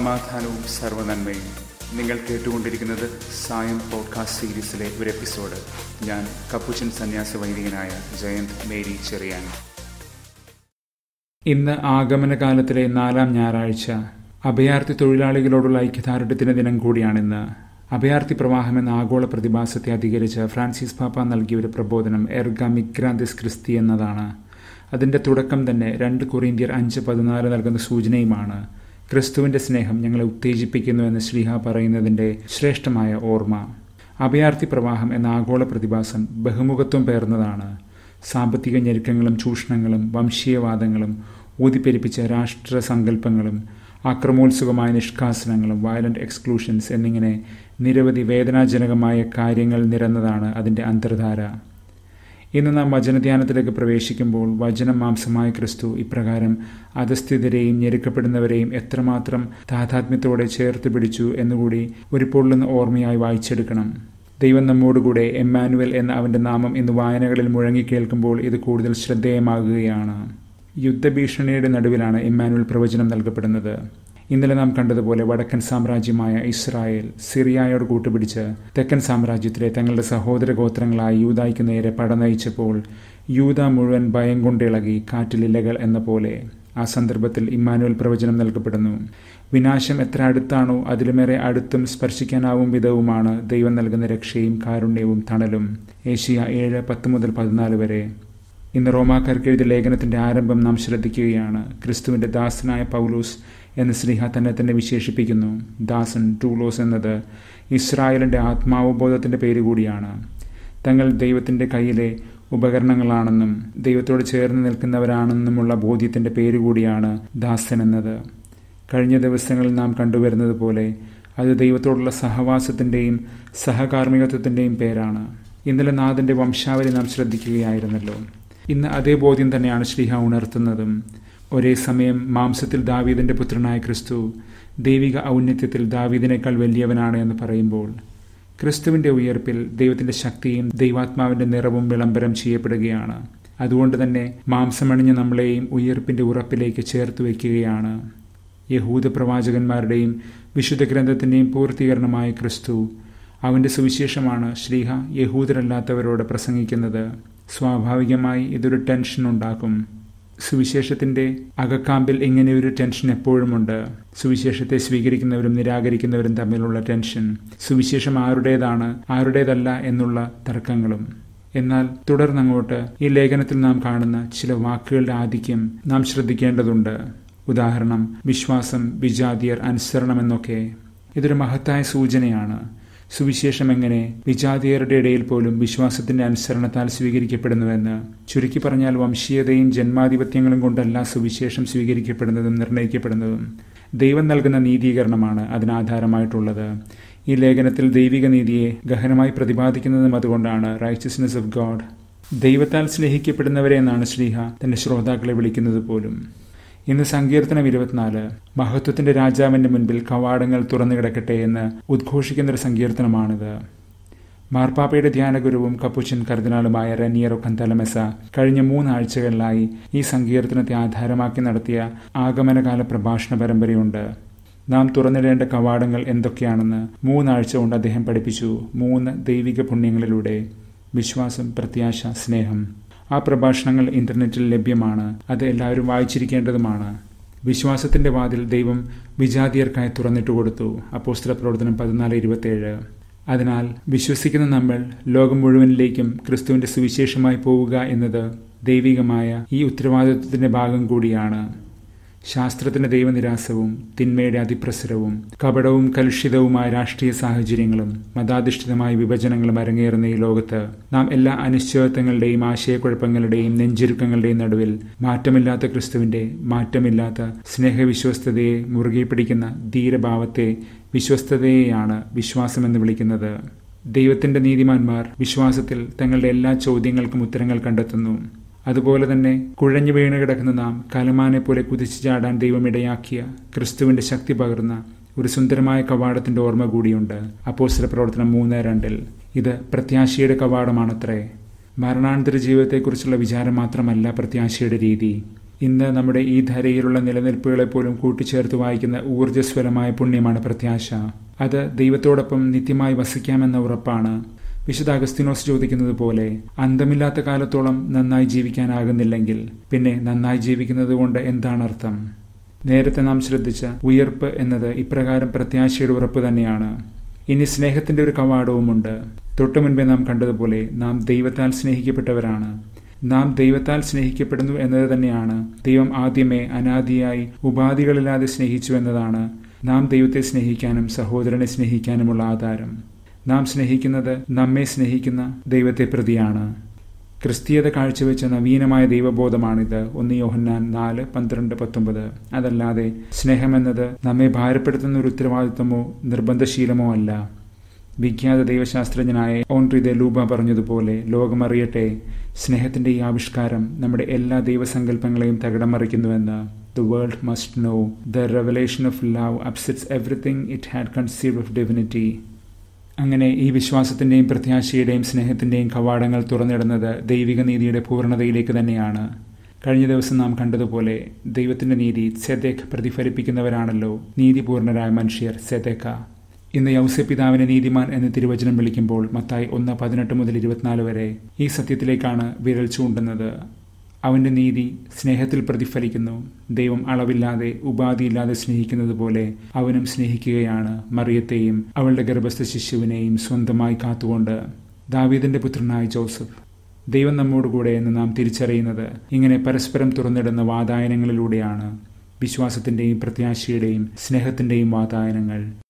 സമാധാനവും സർവ്വനന്മയും നിങ്ങൾ കേട്ടുകൊണ്ടിരിക്കുന്നത് സായം പോഡ്കാസ്റ്റ് സീരീസിലെ ഒരു എപ്പിസോഡ് ഞാൻ കപ്പുച്ചൻ സന്യാസ വൈദികനായ ജയന്ത് മേരി ചെറിയാൻ ഇന്ന് ആഗമനകാലത്തിലെ നാലാം ഞായറാഴ്ച അഭയാർത്ഥി തൊഴിലാളികളോടുള്ള ഐക്യദാർഢ്യത്തിന് ദിനം കൂടിയാണിന്ന് അഭയാർത്ഥി പ്രവാഹം എന്ന ആഗോള പ്രതിഭാസത്തെ അധികരിച്ച് ഫ്രാൻസിസ് പാപ്പ നൽകിയ ഒരു പ്രബോധനം എർഗ മിഗ്രാന്തിസ് ക്രിസ്തി എന്നതാണ് അതിൻ്റെ തുടക്കം തന്നെ രണ്ട് കൊറിന്ത്യർ അഞ്ച് പതിനാല് നൽകുന്ന സൂചനയുമാണ് ക്രിസ്തുവിൻ്റെ സ്നേഹം ഞങ്ങളെ ഉത്തേജിപ്പിക്കുന്നു എന്ന് ശ്രീഹ പറയുന്നതിൻ്റെ ശ്രേഷ്ഠമായ ഓർമ്മ അഭയാർത്ഥി പ്രവാഹം എന്ന ആഗോള പ്രതിഭാസം ബഹുമുഖത്വം പേർന്നതാണ് സാമ്പത്തിക ഞെരുക്കങ്ങളും ചൂഷണങ്ങളും വംശീയവാദങ്ങളും ഊതിപ്പെരിപ്പിച്ച രാഷ്ട്ര സങ്കല്പങ്ങളും ആക്രമോത്സുകമായ നിഷ്കാസനങ്ങളും വയലന്റ് എക്സ്ക്ലൂഷൻസ് എന്നിങ്ങനെ നിരവധി വേദനാജനകമായ കാര്യങ്ങൾ നിരന്നതാണ് അതിൻ്റെ അന്തർധാര ഇന്ന് നാം വചനധ്യാനത്തിലേക്ക് പ്രവേശിക്കുമ്പോൾ വചനം മാംസമായ ക്രിസ്തു ഇപ്രകാരം അധസ്ഥിതരെയും ഞെരുക്കപ്പെടുന്നവരെയും എത്രമാത്രം താതാത്മ്യത്തോടെ ചേർത്ത് പിടിച്ചു എന്നുകൂടി ഒരു പൊള്ളുന്ന ഓർമ്മയായി വായിച്ചെടുക്കണം ദൈവം നമ്മോടുകൂടെ എമ്മാനുവൽ എന്ന അവൻ്റെ നാമം ഇന്ന് വായനകളിൽ മുഴങ്ങിക്കേൾക്കുമ്പോൾ ഇത് കൂടുതൽ ശ്രദ്ധേയമാകുകയാണ് യുദ്ധഭീഷണിയുടെ നടുവിലാണ് ഇമ്മാനുവൽ പ്രവചനം നൽകപ്പെടുന്നത് ഇന്നലെ നാം കണ്ടതുപോലെ വടക്കൻ സാമ്രാജ്യമായ ഇസ്രായേൽ സിറിയായോട് കൂട്ടുപിടിച്ച് തെക്കൻ സാമ്രാജ്യത്തിലെ തങ്ങളുടെ സഹോദര ഗോത്രങ്ങളായ യൂതായ്ക്ക് നേരെ പടനയിച്ചപ്പോൾ യൂത മുഴുവൻ ഭയം കൊണ്ടിളകി കാറ്റിലിലകൾ എന്ന പോലെ ആ സന്ദർഭത്തിൽ ഇമ്മാനുവൽ പ്രവചനം നൽകപ്പെടുന്നു വിനാശം എത്ര അടുത്താണോ അതിലുമേറെ അടുത്തും സ്പർശിക്കാനാവും വിധവുമാണ് ദൈവം നൽകുന്ന രക്ഷയും കാരുണ്യവും തണലും ഏഷ്യ ഏഴ് പത്ത് മുതൽ പതിനാല് വരെ ഇന്ന് റോമാക്കാർക്ക് എഴുതിയ ലേഖനത്തിന്റെ ആരംഭം നാം ശ്രദ്ധിക്കുകയാണ് ക്രിസ്തുവിന്റെ ദാസനായ പൗലൂസ് എന്ന് സ്നേഹ തന്നെ തന്നെ വിശേഷിപ്പിക്കുന്നു ദാസൻ ടൂലോസ് എന്നത് ഇസ്രായേലിന്റെ ആത്മാവബോധത്തിന്റെ പേര് കൂടിയാണ് തങ്ങൾ ദൈവത്തിന്റെ കയ്യിലെ ഉപകരണങ്ങളാണെന്നും ദൈവത്തോട് ചേർന്ന് നിൽക്കുന്നവരാണെന്നുമുള്ള ബോധ്യത്തിന്റെ പേര് കൂടിയാണ് ദാസൻ എന്നത് കഴിഞ്ഞ ദിവസങ്ങളിൽ നാം കണ്ടുവരുന്നത് പോലെ അത് ദൈവത്തോടുള്ള സഹവാസത്തിന്റെയും സഹകാർമ്മികത്വത്തിന്റെയും പേരാണ് ഇന്നലെ നാഥന്റെ വംശാവലി നാം ശ്രദ്ധിക്കുകയായിരുന്നല്ലോ ഇന്ന് അതേ ബോധ്യം തന്നെയാണ് ശ്രീഹ ഉണർത്തുന്നതും ഒരേ സമയം മാംസത്തിൽ ദാവീദിന്റെ പുത്രനായ ക്രിസ്തു ദൈവിക ഔന്നത്യത്തിൽ ദാവീദിനേക്കാൾ വലിയവനാണ് എന്ന് പറയുമ്പോൾ ക്രിസ്തുവിന്റെ ഉയർപ്പിൽ ദൈവത്തിന്റെ ശക്തിയും ദൈവാത്മാവിന്റെ നിറവും വിളംബരം ചെയ്യപ്പെടുകയാണ് അതുകൊണ്ട് തന്നെ മാംസമണിഞ്ഞ നമ്മളെയും ഉയർപ്പിന്റെ ഉറപ്പിലേക്ക് ചേർത്ത് വയ്ക്കുകയാണ് യഹൂദ പ്രവാചകന്മാരുടെയും വിശുദ്ധ ഗ്രന്ഥത്തിന്റെയും പൂർത്തീകരണമായ ക്രിസ്തു അവന്റെ സുവിശേഷമാണ് ശ്രീഹ യഹൂദരല്ലാത്തവരോട് പ്രസംഗിക്കുന്നത് സ്വാഭാവികമായി ഇതൊരു ടെൻഷൻ ഉണ്ടാക്കും സുവിശേഷത്തിന്റെ അകക്കാമ്പിൽ ഇങ്ങനെ ഒരു ടെൻഷൻ എപ്പോഴുമുണ്ട് സുവിശേഷത്തെ സ്വീകരിക്കുന്നവരും നിരാകരിക്കുന്നവരും തമ്മിലുള്ള ടെൻഷൻ സുവിശേഷം ആരുടേതാണ് ആരുടേതല്ല എന്നുള്ള തർക്കങ്ങളും എന്നാൽ തുടർന്നങ്ങോട്ട് ഈ ലേഖനത്തിൽ നാം കാണുന്ന ചില വാക്കുകളുടെ ആധിക്യം നാം ശ്രദ്ധിക്കേണ്ടതുണ്ട് ഉദാഹരണം വിശ്വാസം വിജാതിയർ അനുസരണം എന്നൊക്കെ ഇതൊരു മഹത്തായ സൂചനയാണ് സുവിശേഷം എങ്ങനെ വിജാതിയരുടെ ഇടയിൽ പോലും വിശ്വാസത്തിന്റെ അനുസരണത്താൽ സ്വീകരിക്കപ്പെടുന്നുവെന്ന് ചുരുക്കി പറഞ്ഞാൽ വംശീയതയും ജന്മാധിപത്യങ്ങളും കൊണ്ടല്ല സുവിശേഷം സ്വീകരിക്കപ്പെടുന്നതും നിർണയിക്കപ്പെടുന്നതും ദൈവം നൽകുന്ന നീതീകരണമാണ് അതിനാധാരമായിട്ടുള്ളത് ഈ ലേഖനത്തിൽ ദൈവിക നീതിയെ ഗഹനമായി പ്രതിപാദിക്കുന്നതും അതുകൊണ്ടാണ് റൈച്ചസ്നെസ് ഓഫ് ഗോഡ് ദൈവത്താൽ സ്നേഹിക്കപ്പെടുന്നവരെ എന്നാണ് ശ്രീഹ തന്റെ ശ്രോതാക്കളെ വിളിക്കുന്നത് പോലും ഇന്ന് സങ്കീർത്തനം ഇരുപത്തിനാല് മഹത്വത്തിന്റെ രാജാവിന്റെ മുൻപിൽ കവാടങ്ങൾ തുറന്നു കിടക്കട്ടെ എന്ന് ഉദ്ഘോഷിക്കുന്ന ഒരു സങ്കീർത്തനമാണിത് മാർപ്പാപ്പയുടെ ധ്യാനഗുരുവും കപ്പുച്ചൻ കർദിനാളുമായ റനിയറോ കന്തലമെസ കഴിഞ്ഞ മൂന്നാഴ്ചകളിലായി ഈ സങ്കീർത്തനത്തെ ആധാരമാക്കി നടത്തിയ ആഗമനകാല പ്രഭാഷണ പരമ്പരയുണ്ട് നാം തുറന്നിടേണ്ട കവാടങ്ങൾ എന്തൊക്കെയാണെന്ന് മൂന്നാഴ്ച കൊണ്ട് അദ്ദേഹം പഠിപ്പിച്ചു മൂന്ന് ദൈവിക പുണ്യങ്ങളിലൂടെ വിശ്വാസം പ്രത്യാശ സ്നേഹം ആ പ്രഭാഷണങ്ങൾ ഇന്റർനെറ്റിൽ ലഭ്യമാണ് അത് എല്ലാവരും വായിച്ചിരിക്കേണ്ടതുമാണ് വിശ്വാസത്തിന്റെ വാതിൽ ദൈവം വിജാതിയർക്കായി തുറന്നിട്ട് കൊടുത്തു അപ്പോസ്തല പ്രവർത്തനം പതിനാല് ഇരുപത്തിയേഴ് അതിനാൽ വിശ്വസിക്കുന്ന നമ്മൾ ലോകം മുഴുവനിലേക്കും ക്രിസ്തുവിന്റെ സുവിശേഷമായി പോവുക എന്നത് ദൈവികമായ ഈ ഉത്തരവാദിത്വത്തിന്റെ ഭാഗം കൂടിയാണ് ശാസ്ത്രത്തിന്റെ ദൈവനിരാസവും തിന്മയുടെ അതിപ്രസരവും കപടവും കലുഷിതവുമായ രാഷ്ട്രീയ സാഹചര്യങ്ങളും മതാധിഷ്ഠിതമായ വിഭജനങ്ങളും അരങ്ങേറുന്ന ഈ ലോകത്ത് നാം എല്ലാ അനിശ്ചിതത്വങ്ങളുടെയും ആശയക്കുഴപ്പങ്ങളുടെയും നെഞ്ചിരുക്കങ്ങളുടെയും നടുവിൽ മാറ്റമില്ലാത്ത ക്രിസ്തുവിന്റെ മാറ്റമില്ലാത്ത സ്നേഹവിശ്വസ്തതയെ മുറുകെ പിടിക്കുന്ന ധീരഭാവത്തെ വിശ്വസ്തതയെയാണ് വിശ്വാസമെന്ന് വിളിക്കുന്നത് ദൈവത്തിന്റെ നീതിമാന്മാർ വിശ്വാസത്തിൽ തങ്ങളുടെ എല്ലാ ചോദ്യങ്ങൾക്കും ഉത്തരങ്ങൾ കണ്ടെത്തുന്നു അതുപോലെ തന്നെ കുഴഞ്ഞു വീണ് കിടക്കുന്ന നാം കലമാനെ പോലെ കുതിച്ചു ചാടാൻ ദൈവം ഇടയാക്കിയ ക്രിസ്തുവിന്റെ ശക്തി പകർന്ന ഒരു സുന്ദരമായ കവാടത്തിന്റെ ഓർമ്മ കൂടിയുണ്ട് അപ്പോസ്തല പ്രവർത്തനം മൂന്ന് രണ്ടിൽ ഇത് പ്രത്യാശയുടെ കവാടമാണത്രേ മരണാനന്തര ജീവിതത്തെക്കുറിച്ചുള്ള വിചാരം മാത്രമല്ല പ്രത്യാശയുടെ രീതി ഇന്ന് നമ്മുടെ ഈ ധരയിലുള്ള നിലനിൽപ്പുകളെ പോലും കൂട്ടിച്ചേർത്ത് വായിക്കുന്ന ഊർജ്ജസ്വലമായ പുണ്യമാണ് പ്രത്യാശ അത് ദൈവത്തോടൊപ്പം നിത്യമായി വസിക്കാമെന്ന ഉറപ്പാണ് വിശുദ്ധ അഗസ്തിനോസ് ചോദിക്കുന്നത് പോലെ അന്തമില്ലാത്ത കാലത്തോളം നന്നായി ജീവിക്കാനാകുന്നില്ലെങ്കിൽ പിന്നെ നന്നായി ജീവിക്കുന്നത് കൊണ്ട് എന്താണ് അർത്ഥം നേരത്തെ നാം ശ്രദ്ധിച്ച ഉയർപ്പ് എന്നത് ഇപ്രകാരം പ്രത്യാശയുടെ ഉറപ്പ് തന്നെയാണ് ഇനി സ്നേഹത്തിന്റെ ഒരു കവാടവുമുണ്ട് തൊട്ടു മുൻപേ നാം കണ്ടതുപോലെ നാം ദൈവത്താൽ സ്നേഹിക്കപ്പെട്ടവരാണ് നാം ദൈവത്താൽ സ്നേഹിക്കപ്പെടുന്നു എന്നത് തന്നെയാണ് ദൈവം ആദ്യമേ അനാദിയായി ഉപാധികളില്ലാതെ സ്നേഹിച്ചു എന്നതാണ് നാം ദൈവത്തെ സ്നേഹിക്കാനും സഹോദരനെ സ്നേഹിക്കാനുമുള്ള ആധാരം നാം സ്നേഹിക്കുന്നത് നമ്മെ സ്നേഹിക്കുന്ന ദൈവത്തെ പ്രതിയാണ് ക്രിസ്തീയത കാഴ്ചവെച്ച നവീനമായ ദൈവബോധമാണിത് ഒന്ന് യോഹന്നാൻ നാല് പന്ത്രണ്ട് പത്തൊമ്പത് അതല്ലാതെ സ്നേഹമെന്നത് നമ്മെ ഭാരപ്പെടുത്തുന്ന ഒരു ഉത്തരവാദിത്വമോ നിർബന്ധശീലമോ അല്ല വിഖ്യാത ദൈവശാസ്ത്രജ്ഞനായ ഓൺറി ദെ ലൂബ പറഞ്ഞതുപോലെ ലോകമറിയട്ടെ സ്നേഹത്തിന്റെ ഈ ആവിഷ്കാരം നമ്മുടെ എല്ലാ ദൈവസങ്കല്പങ്ങളെയും തകിടം മറിക്കുന്നുവെന്ന് the world must know the revelation of love upsets everything it had conceive of divinity അങ്ങനെ ഈ വിശ്വാസത്തിന്റെയും പ്രത്യാശയുടെയും സ്നേഹത്തിന്റെയും കവാടങ്ങൾ തുറന്നിടുന്നത് ദൈവിക നീതിയുടെ പൂർണ്ണതയിലേക്ക് തന്നെയാണ് കഴിഞ്ഞ ദിവസം നാം കണ്ടതുപോലെ ദൈവത്തിന്റെ നീതി സെദേഖ് പ്രതിഫലിപ്പിക്കുന്നവരാണല്ലോ നീതിപൂർണരായ മനുഷ്യർ സെദേക്ക ഇന്ന് യൗസെ പിതാവിനെ നീതിമാൻ എന്ന് തിരുവചനം വിളിക്കുമ്പോൾ മത്തായി ഒന്ന് പതിനെട്ട് മുതൽ ഇരുപത്തിനാല് വരെ ഈ സത്യത്തിലേക്കാണ് വിരൽ ചൂണ്ടുന്നത് അവന്റെ നീതി സ്നേഹത്തിൽ പ്രതിഫലിക്കുന്നു ദൈവം അളവില്ലാതെ ഉപാധിയില്ലാതെ സ്നേഹിക്കുന്നത് പോലെ അവനും സ്നേഹിക്കുകയാണ് മറിയത്തെയും അവളുടെ ഗർഭസ്ഥ ശിശുവിനെയും സ്വന്തമായി കാത്തുകൊണ്ട് ദാവീദിന്റെ പുത്രനായ ജോസഫ് ദൈവം നമ്മോടുകൂടെ എന്ന് നാം തിരിച്ചറിയുന്നത് ഇങ്ങനെ പരസ്പരം തുറന്നിടുന്ന വാതായനങ്ങളിലൂടെയാണ് വിശ്വാസത്തിന്റെയും പ്രത്യാശയുടെയും സ്നേഹത്തിന്റെയും വാതായനങ്ങൾ